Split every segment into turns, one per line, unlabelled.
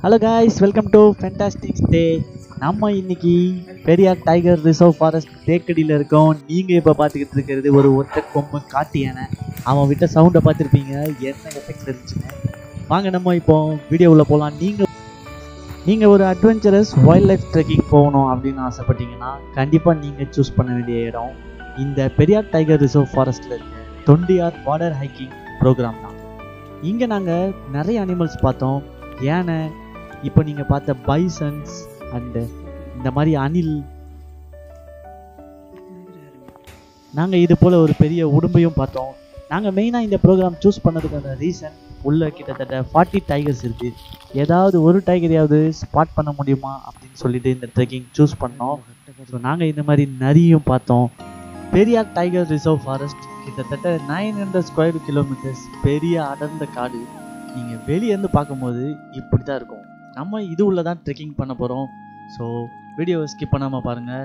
Hello guys welcome to fantastic stay நம்ம இன்னைக்கு Periyar tiger reserve forest தேக்கடியில் இருக்கோம் நீங்கள் இப்போ பார்த்துக்கிட்டு இருக்கிறது ஒரு ஒற்றை கொம்பு காட்டு யானை அவன் விட்ட சவுண்டை பார்த்துருப்பீங்க என்ன எஃபெக்ட் இருந்துச்சுன்னு வாங்க நம்ம இப்போ வீடியோவில் போகலாம் நீங்கள் நீங்கள் ஒரு அட்வென்ச்சரஸ் வைல்ட் லைஃப் ட்ரெக்கிங் போகணும் அப்படின்னு ஆசைப்பட்டீங்கன்னா கண்டிப்பாக நீங்கள் சூஸ் பண்ண வேண்டிய இடம் இந்த பெரியார் டைகர் ரிசர்வ் ஃபாரஸ்ட்டில் இருக்க தொண்டியார் பார்டர் ஹைக்கிங் ப்ரோக்ராம் தான் இங்கே நாங்கள் நிறைய அனிமல்ஸ் பார்த்தோம் யானை இப்போ நீங்கள் பார்த்த பைசன்ஸ் அண்டு இந்த மாதிரி அணில் நாங்கள் இது போல் ஒரு பெரிய உடும்பையும் பார்த்தோம் நாங்கள் மெயினாக இந்த ப்ரோக்ராம் சூஸ் பண்ணதுக்கான ரீசன் உள்ள கிட்டத்தட்ட ஃபார்ட்டி டைகர்ஸ் இருக்குது ஏதாவது ஒரு டைகரையாவது ஸ்பாட் பண்ண முடியுமா அப்படின்னு சொல்லிட்டு இந்த ட்ரெக்கிங் சூஸ் பண்ணோம் ஸோ நாங்கள் இந்த மாதிரி நரியும் பார்த்தோம் பெரியார் டைகர் ரிசர்வ் ஃபாரஸ்ட் கிட்டத்தட்ட நைன் ஹண்ட்ரட் ஸ்கொயர் கிலோமீட்டர்ஸ் பெரிய அடர்ந்த காடு நீங்கள் வெளியேருந்து பார்க்கும்போது இப்படி தான் இருக்கும் நம்ம இது உள்ள தான் ட்ரெக்கிங் பண்ண போகிறோம் ஸோ வீடியோவை ஸ்கிப் பண்ணாமல் பாருங்கள்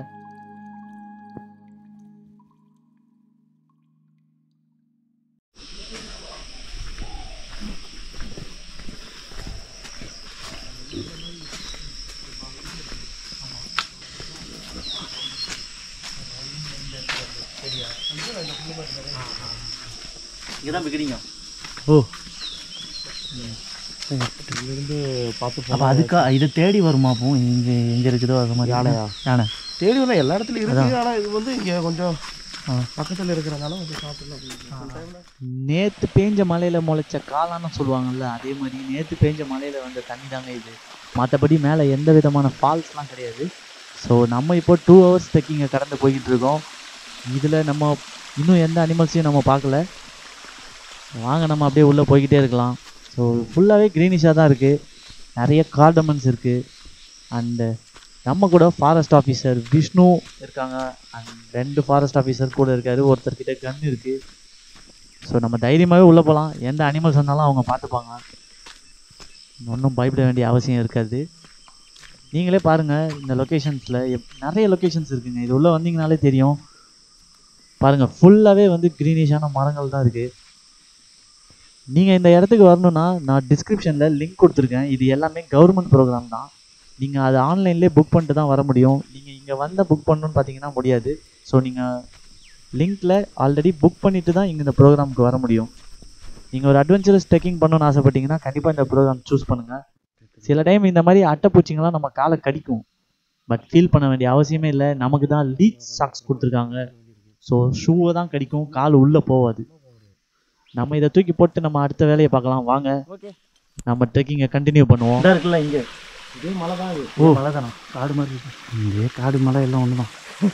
இங்கே தான் விற்கிறீங்க ஓ
இங்கிருந்து பார்த்து
அப்போ அதுக்கா இதை தேடி வருமா அப்போ இங்கே எங்கே இருக்குதோ அது மாதிரி
யானையா?
யானை
தேடி வரல எல்லா இடத்துலையும் இருக்கு ஆனால் இது வந்து இங்கே கொஞ்சம்
ஆ.
பக்கத்தில் இருக்கிறனால வந்து சாப்பிடலாம்
நேற்று பேஞ்ச மலையில் முளைச்ச காளான்னு சொல்லுவாங்கல்ல அதே மாதிரி நேற்று பேஞ்ச மலையில் வந்த தண்ணி தாங்க இது மற்றபடி மேலே எந்த விதமான ஃபால்ஸ்லாம் கிடையாது ஸோ நம்ம இப்போ டூ ஹவர்ஸ் ட்ரெக்கிங்கை கடந்து போய்கிட்டு இருக்கோம் இதில் நம்ம இன்னும் எந்த அனிமல்ஸையும் நம்ம பார்க்கல வாங்க நம்ம அப்படியே உள்ளே போய்கிட்டே இருக்கலாம் ஸோ ஃபுல்லாகவே க்ரீனிஷாக தான் இருக்குது நிறைய கார்டமன்ஸ் இருக்குது அண்டு நம்ம கூட ஃபாரஸ்ட் ஆஃபீஸர் விஷ்ணு இருக்காங்க அண்ட் ரெண்டு ஃபாரஸ்ட் ஆஃபீஸர் கூட இருக்காரு ஒருத்தர்கிட்ட கன் இருக்குது ஸோ நம்ம தைரியமாகவே உள்ளே போகலாம் எந்த அனிமல்ஸ் வந்தாலும் அவங்க பார்த்துப்பாங்க ஒன்றும் பயப்பட வேண்டிய அவசியம் இருக்காது நீங்களே பாருங்கள் இந்த லொக்கேஷன்ஸில் நிறைய லொக்கேஷன்ஸ் இருக்குங்க இது உள்ளே வந்தீங்கனாலே தெரியும் பாருங்கள் ஃபுல்லாகவே வந்து க்ரீனிஷான மரங்கள் தான் இருக்குது நீங்கள் இந்த இடத்துக்கு வரணும்னா நான் டிஸ்கிரிப்ஷனில் லிங்க் கொடுத்துருக்கேன் இது எல்லாமே கவர்மெண்ட் ப்ரோக்ராம் தான் நீங்கள் அதை ஆன்லைன்லேயே புக் பண்ணிட்டு தான் வர முடியும் நீங்கள் இங்கே வந்த புக் பண்ணணும்னு பார்த்தீங்கன்னா முடியாது ஸோ நீங்கள் லிங்க்கில் ஆல்ரெடி புக் பண்ணிட்டு தான் இங்கே இந்த ப்ரோக்ராமுக்கு வர முடியும் நீங்கள் ஒரு அட்வென்ச்சரஸ் ட்ரெக்கிங் பண்ணணும்னு ஆசைப்பட்டீங்கன்னா கண்டிப்பாக இந்த ப்ரோக்ராம் சூஸ் பண்ணுங்கள் சில டைம் இந்த மாதிரி அட்டைப்பூச்சிங்கெல்லாம் நம்ம காலை கடிக்கும் பட் ஃபீல் பண்ண வேண்டிய அவசியமே இல்லை நமக்கு தான் லீச் சாக்ஸ் கொடுத்துருக்காங்க ஸோ ஷூவை தான் கடிக்கும் கால் உள்ளே போகாது நம்ம இதை தூக்கி போட்டு நம்ம அடுத்த வேலையை பார்க்கலாம் வாங்க
ஓகே
நம்ம ட்ரெக்கிங்கை கண்டினியூ பண்ணுவோம்
இதாக இருக்குல்ல இங்கே இதே மலை தான் இது
ஓ.
மலை தானே காடு மாதிரி இருக்கு
இங்கே காடு மலை எல்லாம் ஒன்று தான்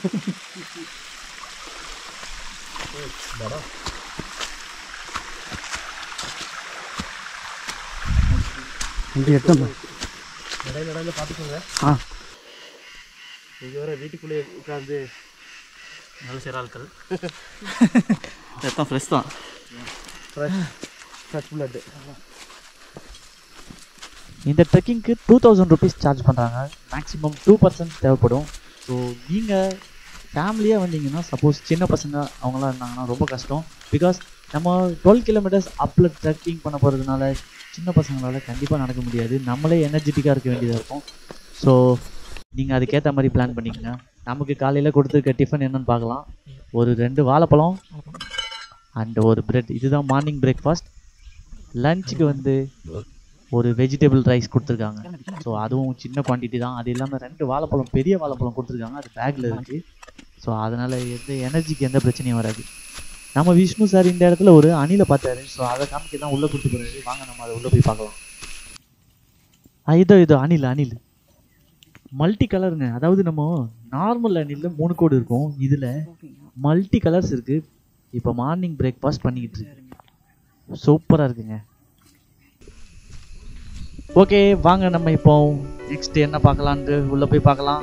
இங்கே எட்டும் இடையில இடையில பார்த்துக்கோங்க
ஆ
இங்கே வர வீட்டுக்குள்ளேயே உட்காந்து
நல்ல சில ஆட்கள் ரத்தம் ஃப்ரெஷ் தான்
ஃப்ரெஷ் ஃப்ரெஷ் பிளட்டு
இந்த ட்ரெக்கிங்க்கு டூ தௌசண்ட் ருபீஸ் சார்ஜ் பண்ணுறாங்க மேக்ஸிமம் டூ பர்சன்ட் தேவைப்படும் ஸோ நீங்கள் ஃபேமிலியாக வந்தீங்கன்னா சப்போஸ் சின்ன பசங்க அவங்களாம் இருந்தாங்கன்னா ரொம்ப கஷ்டம் பிகாஸ் நம்ம டுவெல் கிலோமீட்டர்ஸ் அப்பில் ட்ரெக்கிங் பண்ண போகிறதுனால சின்ன பசங்களால் கண்டிப்பாக நடக்க முடியாது நம்மளே எனர்ஜெட்டிக்காக இருக்க வேண்டியதாக இருக்கும் ஸோ நீங்கள் அதுக்கேற்ற மாதிரி பிளான் பண்ணிக்கங்க நமக்கு காலையில் கொடுத்துருக்க டிஃபன் என்னன்னு பார்க்கலாம் ஒரு ரெண்டு வாழைப்பழம் அண்ட் ஒரு பிரெட் இதுதான் மார்னிங் பிரேக்ஃபாஸ்ட் லஞ்சுக்கு வந்து ஒரு வெஜிடபிள் ரைஸ் கொடுத்துருக்காங்க ஸோ அதுவும் சின்ன குவான்டிட்டி தான் அது இல்லாமல் ரெண்டு வாழைப்பழம் பெரிய வாழைப்பழம் கொடுத்துருக்காங்க அது பேக்கில் இருக்குது ஸோ அதனால் எந்த எனர்ஜிக்கு எந்த பிரச்சனையும் வராது நம்ம விஷ்ணு சார் இந்த இடத்துல ஒரு அணிலை பார்த்தாரு ஸோ அதை காமிக்க தான் உள்ளே கூட்டு போகிறாரு வாங்க நம்ம அதை உள்ளே போய் பார்க்கலாம் ஆ இதோ இதோ அணில் அணில் மல்டி கலருங்க அதாவது நம்ம நார்மல் அணிலில் மூணு கோடு இருக்கும் இதில் மல்டி கலர்ஸ் இருக்குது இப்போ மார்னிங் பிரேக்ஃபாஸ்ட் பண்ணிக்கிட்டு இருக்கு சூப்பராக இருக்குங்க ஓகே வாங்க நம்ம இப்போ நெக்ஸ்ட் என்ன பார்க்கலான்ட்டு உள்ள போய் பார்க்கலாம்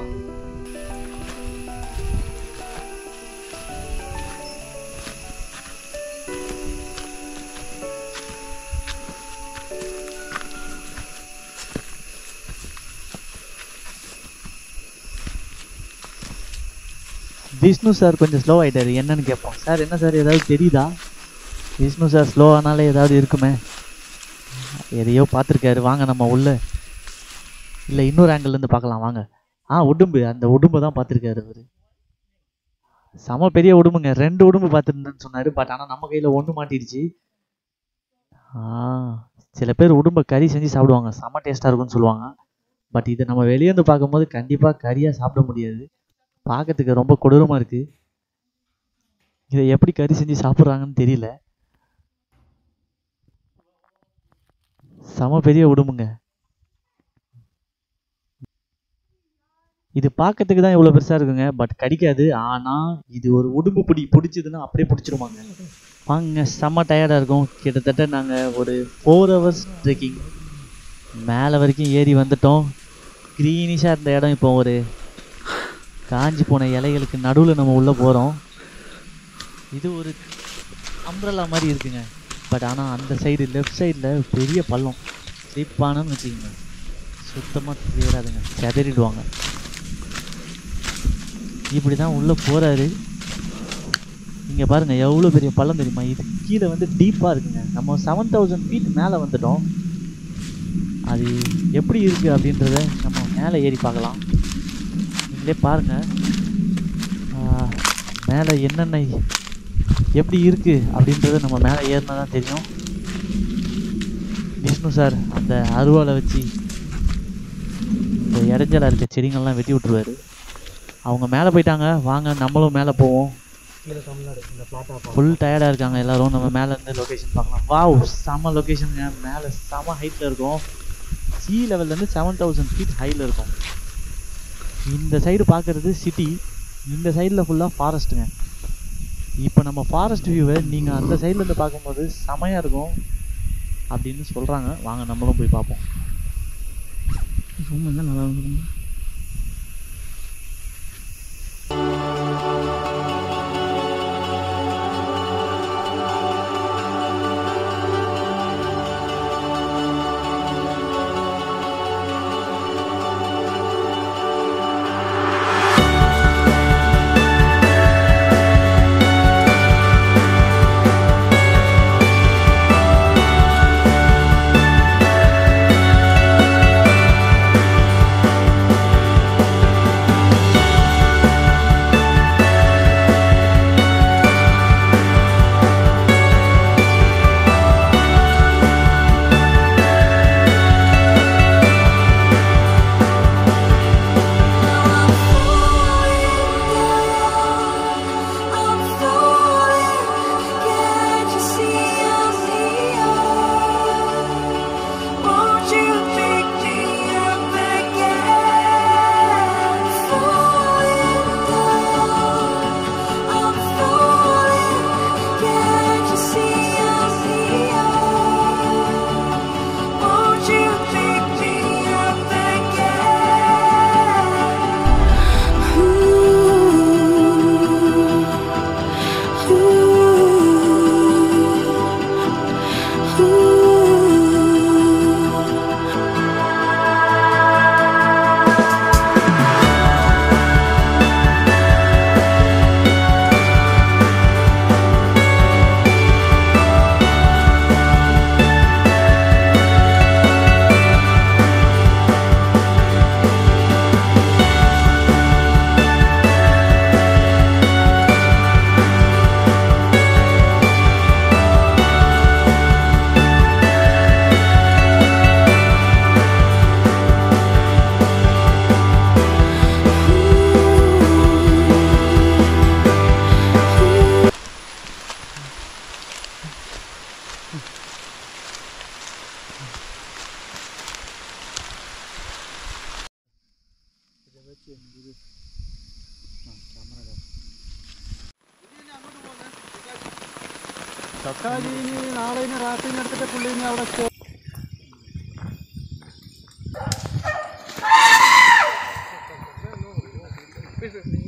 விஷ்ணு சார் கொஞ்சம் ஸ்லோ ஆயிட்டாரு என்னன்னு கேட்போம் சார் என்ன சார் ஏதாவது தெரியுதா விஷ்ணு சார் ஸ்லோ ஆனாலே ஏதாவது இருக்குமே எதையோ பார்த்துருக்காரு வாங்க நம்ம உள்ள இல்லை இன்னொரு angle ல இருந்து பார்க்கலாம் வாங்க ஆ உடும்பு அந்த உடும்பை தான் பார்த்துருக்காரு அவரு செம பெரிய உடும்புங்க ரெண்டு உடும்பு பார்த்துருந்தேன்னு சொன்னாரு பட் ஆனால் நம்ம கையில் ஒன்று மாட்டிடுச்சு ஆ சில பேர் உடும்பை கறி செஞ்சு சாப்பிடுவாங்க செம டேஸ்ட்டாக இருக்கும்னு சொல்லுவாங்க பட் இதை நம்ம வெளியே இருந்து பார்க்கும்போது கண்டிப்பாக கறியாக சாப்பிட முடியாது பார்க்கறதுக்கு ரொம்ப கொடூரமாக இருக்குது இதை எப்படி கறி செஞ்சு சாப்பிட்றாங்கன்னு தெரியல செம பெரிய உடும்புங்க இது பார்க்கறதுக்கு தான் இவ்வளோ பெருசாக இருக்குங்க பட் கடிக்காது ஆனால் இது ஒரு உடும்பு பிடி பிடிச்சதுன்னா அப்படியே பிடிச்சிருவாங்க வாங்க செம்ம டயர்டாக இருக்கும் கிட்டத்தட்ட நாங்கள் ஒரு ஃபோர் ஹவர்ஸ் ட்ரெக்கிங் மேலே வரைக்கும் ஏறி வந்துட்டோம் க்ரீனிஷாக இருந்த இடம் இப்போ ஒரு காஞ்சி போன இலைகளுக்கு நடுவில் நம்ம உள்ளே போகிறோம் இது ஒரு அம்ப்ரல்லா மாதிரி இருக்குங்க பட் ஆனால் அந்த சைடு லெஃப்ட் சைடில் பெரிய பள்ளம் ஸ்லிப்பானு வச்சுக்கோங்க சுத்தமாக தெரியாதுங்க செதறிடுவாங்க இப்படி தான் உள்ளே போகிறாரு இங்கே பாருங்கள் எவ்வளோ பெரிய பள்ளம் தெரியுமா இது கீழே வந்து டீப்பாக இருக்குங்க நம்ம செவன் தௌசண்ட் ஃபீட் மேலே வந்துட்டோம் அது எப்படி இருக்குது அப்படின்றத நம்ம மேலே ஏறி பார்க்கலாம் நீங்களே பாருங்கள் மேலே என்னென்ன எப்படி இருக்குது அப்படின்றத நம்ம மேலே ஏறினா தான் தெரியும் விஷ்ணு சார் அந்த அருவாளை வச்சு இந்த இடைஞ்சலாக இருக்க செடிங்கள்லாம் வெட்டி விட்ருவாரு அவங்க மேலே போயிட்டாங்க வாங்க நம்மளும் மேலே போவோம்
கீழே தமிழ்நாடு இந்த பிளாட்டா
ஃபுல் டயர்டாக இருக்காங்க எல்லாரும் நம்ம மேலே இருந்து லொக்கேஷன் பார்க்கலாம் வாவ் செம லொக்கேஷனுங்க மேலே செம ஹைட்டில் இருக்கும் சி லெவல்லேருந்து செவன் தௌசண்ட் ஃபீட் ஹையில் இருக்கும் இந்த சைடு பார்க்குறது சிட்டி இந்த சைடில் ஃபுல்லாக ஃபாரஸ்ட்டுங்க இப்போ நம்ம ஃபாரஸ்ட் வியூவை நீங்கள் அந்த சைட்லேருந்து பார்க்கும்போது செமையாக இருக்கும் அப்படின்னு சொல்கிறாங்க வாங்க நம்மளும் போய் பார்ப்போம் ரூம் என்ன நல்லா இருக்கும்
തക്കാളി ഇനി നാളെ ഇനി രാത്രി എടുത്തിട്ട് പുള്ളി ഇനി അവിടെ സ്റ്റേ
Business.